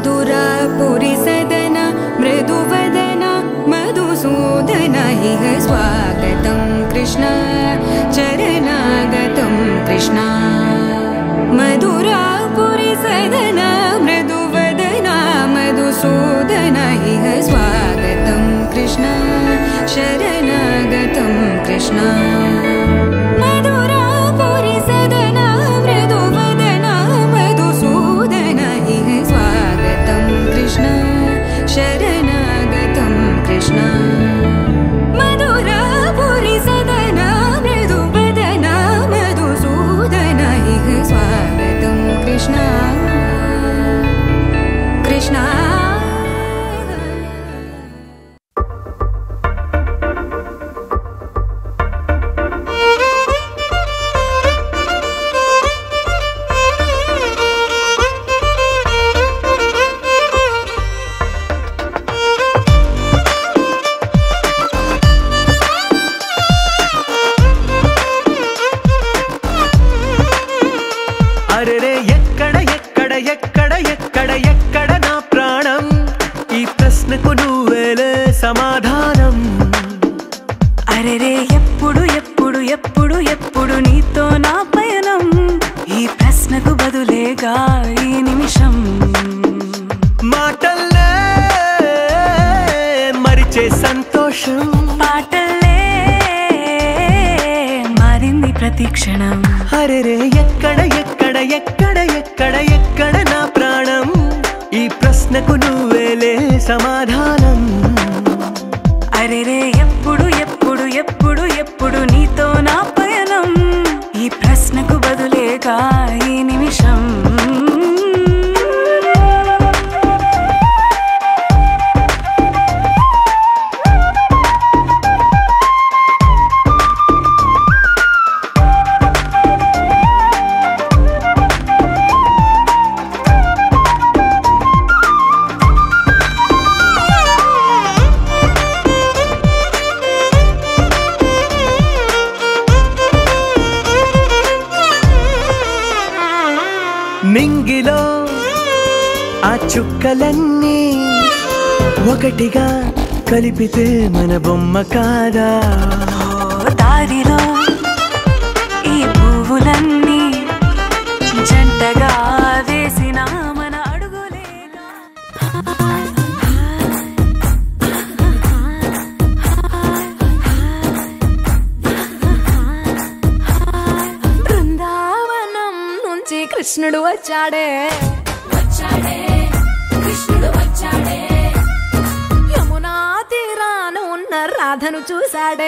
मधुरापुरि सदन मृदुवदन मधुसूदन इह स्वागतं कृष्ण चरणागतं कृष्ण मधुरापुरि सदन मृदुवदन मधुसूदन इह स्वागतं कृष्ण शरणागतं कृष्ण मधुरापुरि सदन मृदुवदन मधुसूदन इह स्वागतं कृष्ण शरणागतं कृष्ण मधुरापुरि सदन मृदुवदन मधुसूदन इह स्वागतं कृष्ण कृष्ण అరెరే ఎక్కడ ఎక్కడ ఎక్కడ ఎక్కడ ఎక్కడ నా ప్రాణం ఈ ప్రశ్నకు నువ్వేలే సమాధానం అరెరే ఎప్పుడు ఎప్పుడు ఎప్పుడు ఎప్పుడు నీతో నా పయనం ఈ ప్రశ్నకు బదులేగా ఈ నిమిషం మాటల్లే మరిచే సంతోషం పాటల్లే మారింది ప్రతి క్షణం అరెరే ఎక్కడ ఎక్కడ ఎక్కడ ఎక్కడ ఎక్కడ నా ప్రాణం ఈ ప్రశ్నకు నువ్వేలే సమాధానం అరెరే ఎప్పుడు ఎప్పుడు ఎప్పుడు ఎప్పుడు నీతో నా పయనం ఈ ప్రశ్నకు బదులేగా ఈ నిమిషం మింగిలో ఆ చుక్కలన్నీ ఒకటిగా కలిపితే మన బొమ్మ కాదా ఓ దారిలో ఈ పువ్వులన్నీ జంటగా వేసిన మన అడుగులేగా బృందావనం నుంచి కృష్ణుడు వచ్చాడే యమునా తీరాన ఉన్న రాధను చూశాడే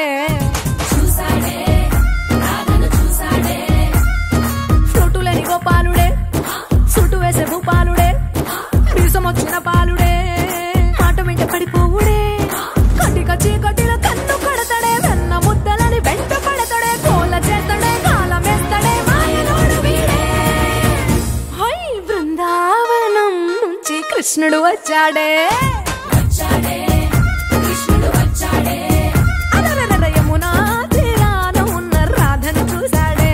ఫ్రూటులని గోపాలుడే సుటు వేసే భూపాలుడే మీసం వచ్చిన పాలుడే మాట వెంట పడిపోవుడే కటిక చీకటిల కన్ను కడతాడే వెన్న ముద్దలని వెంట పడతాడే కోల చేస్తాడే కాలమేస్తాడే మాయలోడు వీడే హై బృందావనం నుంచి కృష్ణుడు వచ్చాడే అలరలర యమునా తీరాన ఉన్న రాధను చూశాడే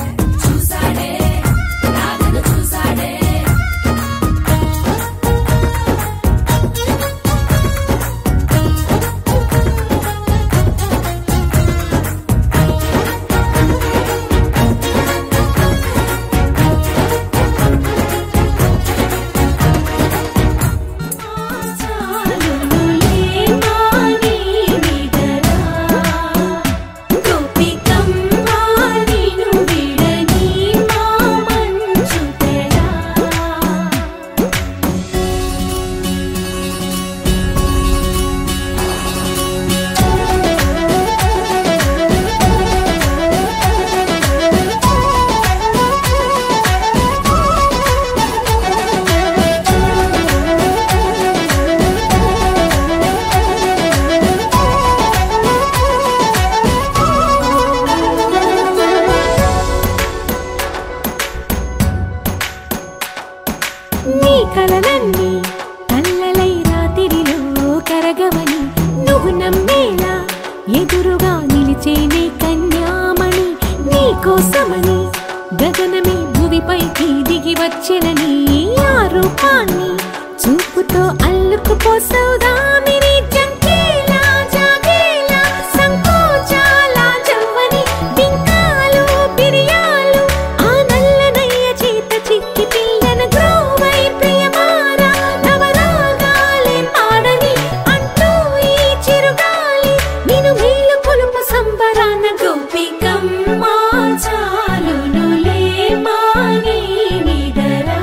నీ కలలన్నీ కల్లలై రాత్రిలో కరగవని నువ్వు నమ్మేలా ఎదురుగా నిలిచేనే కన్యామణి నీ కోసమని గగనమే భువిపైకి దిగి వచ్చెనని ఆ రూపాన్ని చూ నీతో అల్లుకుపోసౌదామిని జంకేలా జాగేలా సంకోచాల జవ్వని బింకాలు బిరియాలు ఆ నల్లనయ్య చేత చిక్కి పిల్లన గ్రోవై ప్రియమారా నవరాగాలే పాడని అంటూ ఈ చిరుగాలి నిన్ను మేలు కొలుపు సంబరాన గోపికమ్మ చాలునులే మాని నిదరా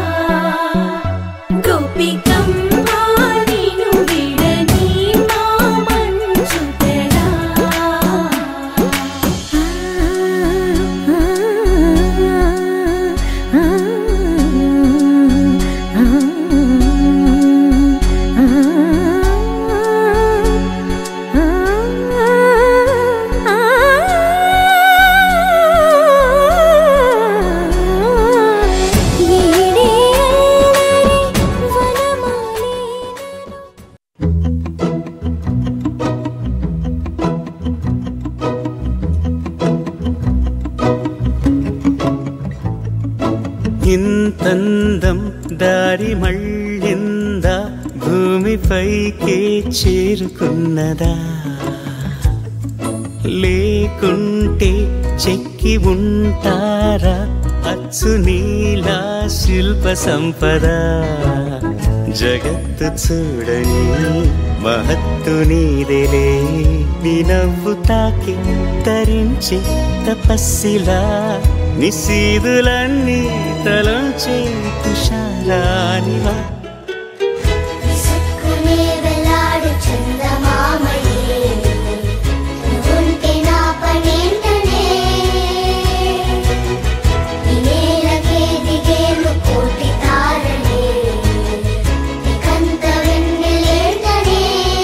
గోపికమ్మ నిన్ను విడని మా మంచు తెరా ఇంతందం దారి మళ్ళిందా భూమిపైకే చేరుకున్నదా లేకుంటే చెక్కి ఉంటారా అచ్చు నీలా శిల్ప సంపద జగత్తు చూడని మహత్తు నీదేలే నీ నవ్వు తాకి తరించి తపస్సిలా నిశీదులన్నీ తలంచే తుషారానివా విసుక్కునే వెలాడు చందమామయే నువ్వుంటే నా పనేంటనే ఈ నేలకే దిగేను కోటి తారలే ఇకంత వెన్నెలేంటనే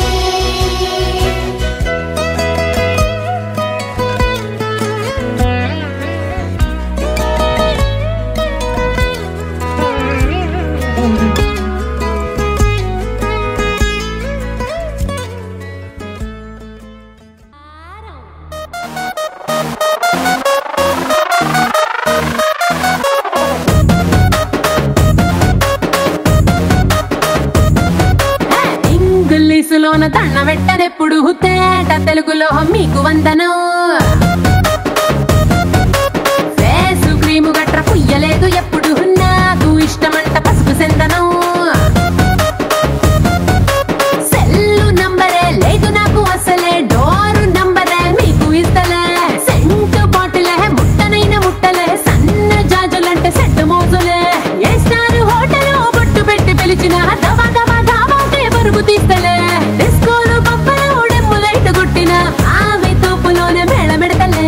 ఇంగ్లీషులోన దండ పెట్టనెప్పుడు తేట తెలుగులో మీకు వందనం ఫేసు క్రీము గట్ర పుయ్యలేదు ఎప్పుడు నాకు ఇష్టమంట పసుపు సెందనం సెల్లు నంబరే లేదు నాకు అసలే డోరు నంబరే మీకు ఇస్తలే సెంటు బాటిలే ముట్టనైన ముట్టలే సన్న జాజులంటే సెట్ మోజులే ఏ స్టార్ హోటల్ బొట్టు పెట్టి పిలిచిన దవా దవా దావాకే బరువు తీస్తలే డిస్కోలు పప్పలు డెమ్ము లైట్ గుట్టిన ఆమె తోపులోనే మేళమెడతలే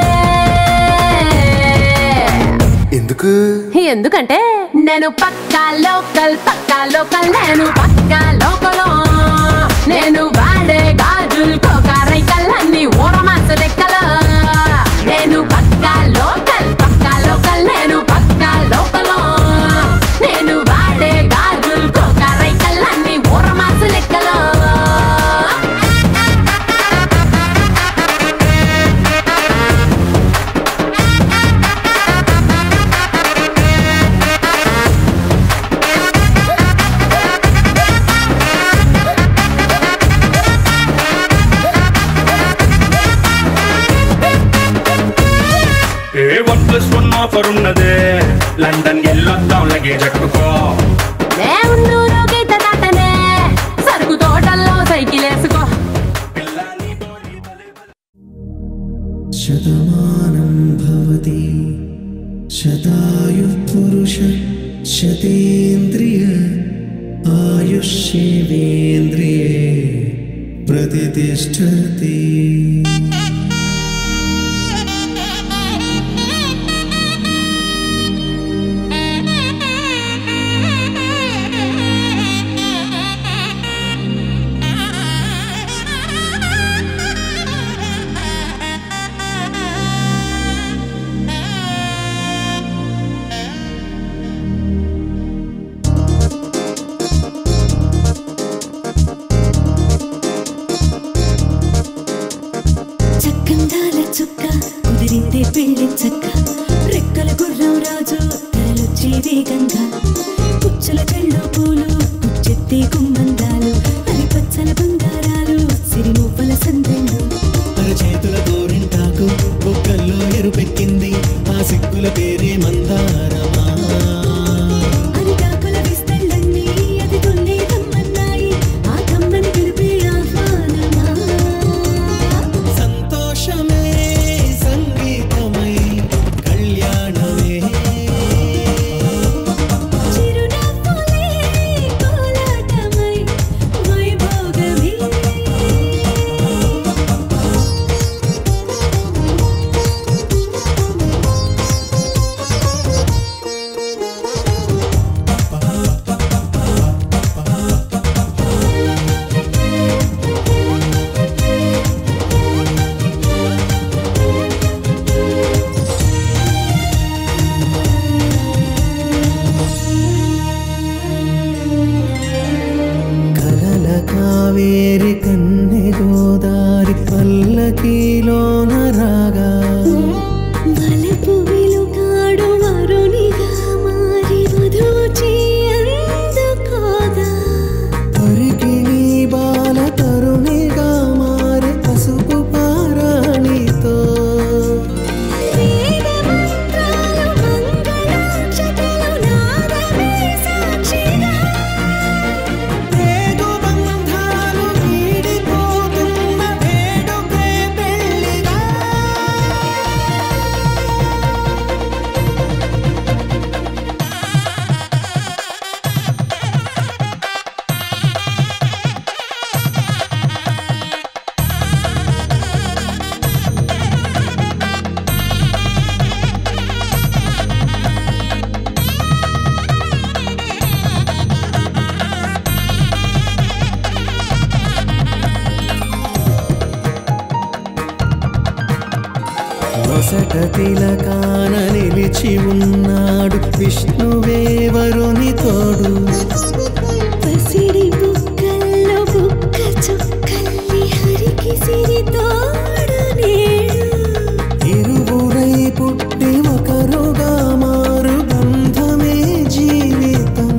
ఎందుకు ఎందుకంటే నేను పక్కా లోకల్ పక్కా లోకల్ నేను పక్కా లోకల్ నేను వాడే గాజులు కోకారైకల్ అన్ని ఊరమాస లెక్కలు నేను పక్కా లోకల్ పక్కా లోకల్ నేను పక్కా లోకల్ నేను వాడే గాజులు కోకారైకల్ అన్ని ఊరమాస లెక్కలు ఏ వన్ ప్లస్ వన్ ఆఫర్ ఉన్నదే లండన్ ఎల్లొద్దాం లగేజ్ ఎక్కుకో దేవున్నూరు గీత దాటనే సరుకు తోటల్లో సైకిల్ వేసుకో శతమానం భవతి శతాయుః పురుష శతేంద్రియ ఆయుష్యేవేంద్రియే ప్రతిష్టతి వరసల బంగారాలు సిరిమూపల సందెళ్ళు చేతుల గోరింటాకు బొక్కల్లో ఎరుపెక్కింది ఆ సిక్కుల పేరే మందారమా అరిటాకుల విస్తళ్ళన్నీ అది తొందే రమ్మన్నాయి ఆ కమ్మని పిలిపే ఆహ్వానమా సంతోషమే సంగీతమై కళ్యాణమే చిరునవ్వులే కోలాటమై వైభోగమే కలల కావేరి కన్నె గోదారి పల్లకీలోన రాగా వలపు వెలుగాడు వరునిగా మారి వధూచి అందుకోగా పరికిణి బాల తరుణిగా మారి పసుపు పారాణితో వేద మంత్రాలు మంగళాక్షతలు నాదమే సాక్షిగా రేగు బంధాలు వీడిపోతున్న వేడుకే పెళ్లిగా వసట తిలకాన నిలిచి ఉన్నాడు విష్ణువే వరుని తోడు పసిడి బుక్కల్లో బుక్క చుక్కల్లి హరికి సిరి తోడు నేడు ఇరువురై పుట్టి ఒకరుగా మారు బంధమే జీవితం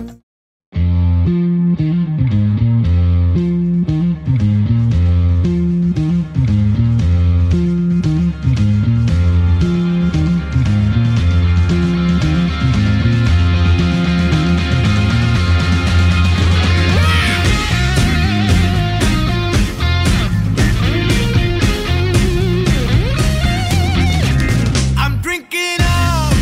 I'm drinking up.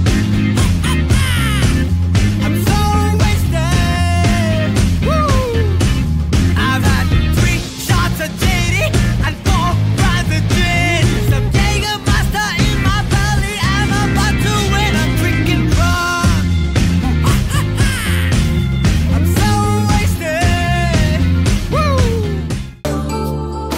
I'm so wasted. Woo. I've had three shots of JD and four grinds of gin. Some Jägermeister in my belly. I'm about to win. I'm drinking rum. I'm so wasted. Woo.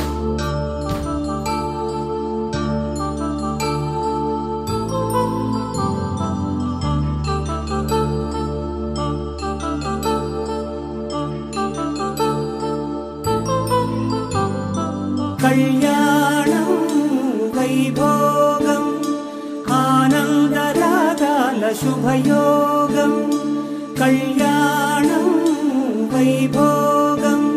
కళ్యాణం వైభోగం ఆనందరాగాల శుభయోగం కళ్యాణం వైభోగం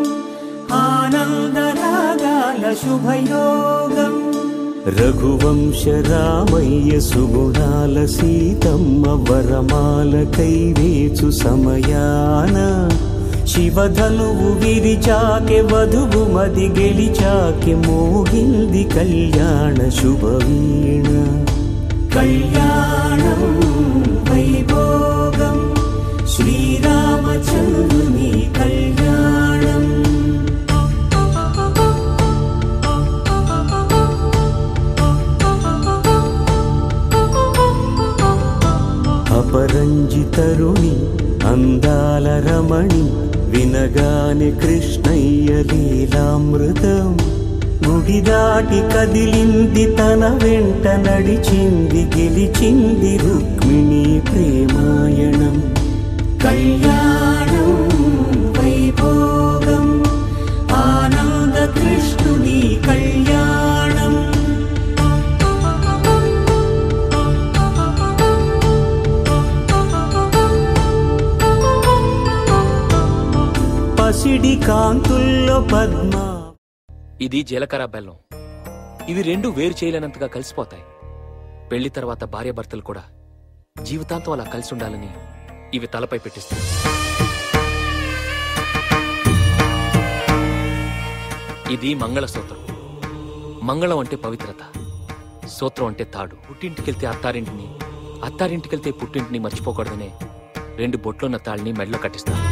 ఆనందరాగాల శుభయోగం రఘువంశ రామయ్య సుగుణాల సీతమ్మ వరమాల కైవేచు సమయాన శివధనువు విరిచాకె వధువు మది గెలిచాకె మోగింది కళ్యాణ శుభవీణ కళ్యాణం వైభోగం శ్రీరామచంద్రుని కళ్యాణం అపరంజితరుణి అందాల రమణి వినగానే కృష్ణయ్య లీలామృతం గుడి దాటి కదిలింది తన వెంట నడిచింది గెలిచింది రుక్మిణి ప్రేమాయణం కళ్యాణం వైభోగం ఆనంద కృష్ణుని కళ్యాణం పసిడి కాంతుల్లో పద్మ ఇది జీలకర్ర బెల్లం ఇవి రెండు వేరు చేయలేనంతగా కలిసిపోతాయి పెళ్లి తర్వాత భార్యాభర్తలు కూడా జీవితాంతం అలా కలిసి ఉండాలని ఇవి తలపై పెట్టిస్తాయి ఇది మంగళసూత్రం మంగళం అంటే పవిత్రత సూత్రం అంటే తాడు పుట్టింటికెళ్తే అత్తారింటిని అత్తారింటికెళ్తే పుట్టింటిని మర్చిపోకూడదనే రెండు బొట్లున్న తాళ్ళని మెడలో కట్టిస్తారు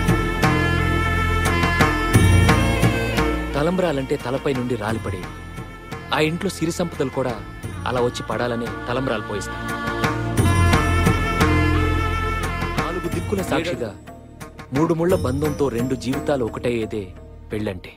తలంబ్రాలంటే తలపై నుండి రాలిపడేవి ఆ ఇంట్లో సిరి సంపదలు కూడా అలా వచ్చి పడాలని తలంబ్రాలు పోయిస్తారు నాలుగు దిక్కుల సాక్షిగా మూడు ముళ్ల బంధంతో రెండు జీవితాలు ఒకటయ్యేదే పెళ్ళంటే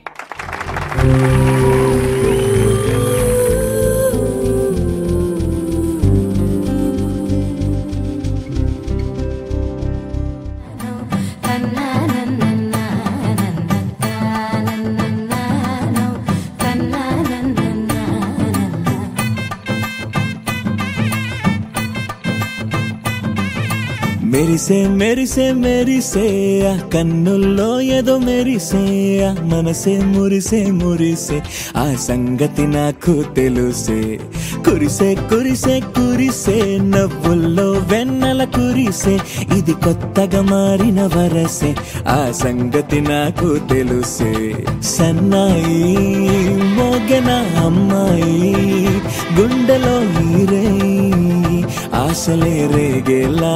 మెరిసే మెరిసే మెరిసే ఆ కన్నుల్లో ఏదో మెరిసే ఆ మనసే మురిసే మురిసే ఆ సంగతి నాకు తెలుసే కురిసే కురిసే కురిసే నవ్వుల్లో వెన్నెల కురిసే ఇది కొత్తగా మారిన వరసే ఆ సంగతి నాకు తెలుసే సన్నాయి మోగన అమ్మాయి గుండెలో ఈరే ఆశలే రేగేలా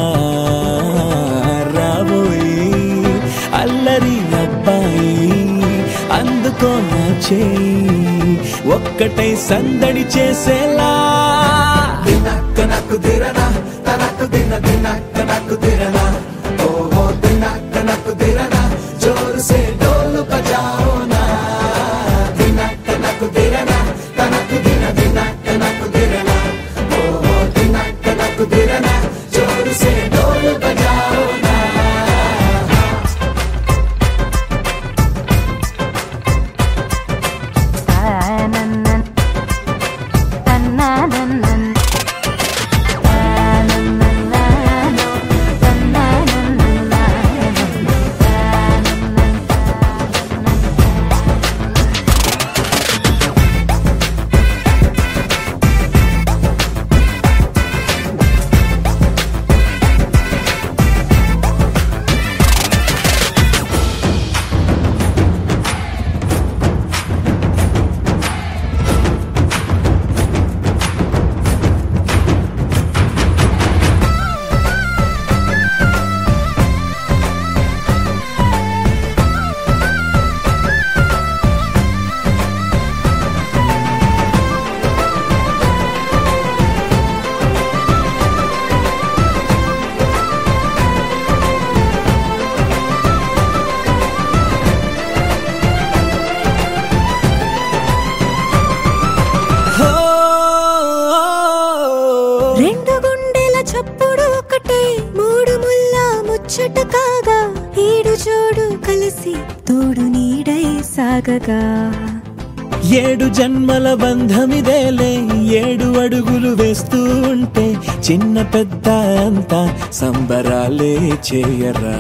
రాబోయి అల్లరి అబ్బాయి అందుకో నా చేయి ఒక్కటై సందడి చేసేలా దినక్క నాకు దిరనా తనకు దిన దినక్క నాకు దిరనా ఓహో దినక్క నాకు దిరనా జోరు సే డోలు బజాओ నా దినక్క నాకు దిరనా తనకు దిన దినక్క నాకు దిరనా ఓహో దినక్క నాకు దిరనా జోరు సే డోలు బజాओ నా రెండు గుండెల చప్పుడు ఒకటే మూడు ముల్ల ముచ్చట కాగా ఈడు జోడు కలిసి తోడు నీడై సాగగా ఏడు జన్మల బంధమిదేలే ఏడు అడుగులు వేస్తూ ఉంటే చిన్న పెద్ద అంతా సంబరాలే చేయరా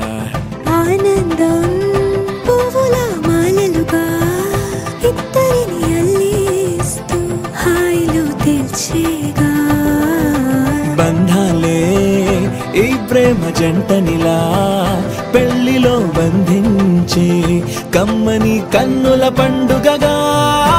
ఆనందం పువ్వుల మాలలుగా ఇద్దరిని అల్లేస్తూ హాయిలో తెల్చేగా బంధాలే ఈ ప్రేమ జంటనిలా పెళ్లిలో బంధించే కమ్మని కన్నుల పండుగగా